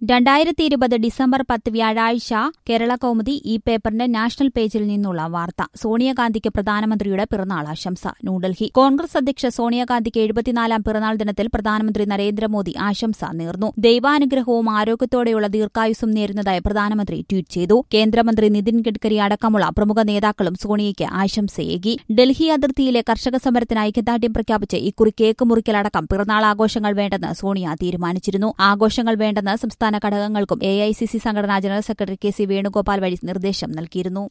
രണ്ടായിരത്തി ഇരുപത് ഡിസംബർ പത്ത് വ്യാഴാഴ്ച കേരള കൗമുദി ഈ പേപ്പറിന്റെ നാഷണൽ പേജിൽ നിന്നുള്ള വാർത്ത സോണിയാഗാന്ധിക്ക് പ്രധാനമന്ത്രിയുടെ പിറന്നാൾ ആശംസ ന്യൂഡൽഹി കോൺഗ്രസ് അധ്യക്ഷ സോണിയാഗാന്ധിക്ക് എഴുപത്തിനാലാം പിറന്നാൾ ദിനത്തിൽ പ്രധാനമന്ത്രി നരേന്ദ്രമോദി ആശംസ നേർന്നു ദൈവാനുഗ്രഹവും ആരോഗ്യത്തോടെയുള്ള ദീർഘായുസും നേരുന്നതായി പ്രധാനമന്ത്രി ട്വീറ്റ് ചെയ്തു കേന്ദ്രമന്ത്രി നിതിൻ ഗഡ്കരി അടക്കമുള്ള പ്രമുഖ നേതാക്കളും സോണിയയ്ക്ക് ആശംസയേകി ഡൽഹി അതിർത്തിയിലെ കർഷക സമരത്തിന് ഐക്യദാർഢ്യം പ്രഖ്യാപിച്ച് ഇക്കുറി കേക്ക് മുറിക്കലടക്കം പിറന്നാൾ ആഘോഷങ്ങൾ വേണ്ടെന്ന് സോണിയ തീരുമാനിച്ചിരുന്നു ആഘോഷങ്ങൾ വേണ്ടെന്ന് സംസ്ഥാന ഘടകങ്ങൾക്കും എ ഐ സി സി സംഘടനാ general secretary K C Venugopal വഴി നിർദ്ദേശം നൽകിയിരുന്നു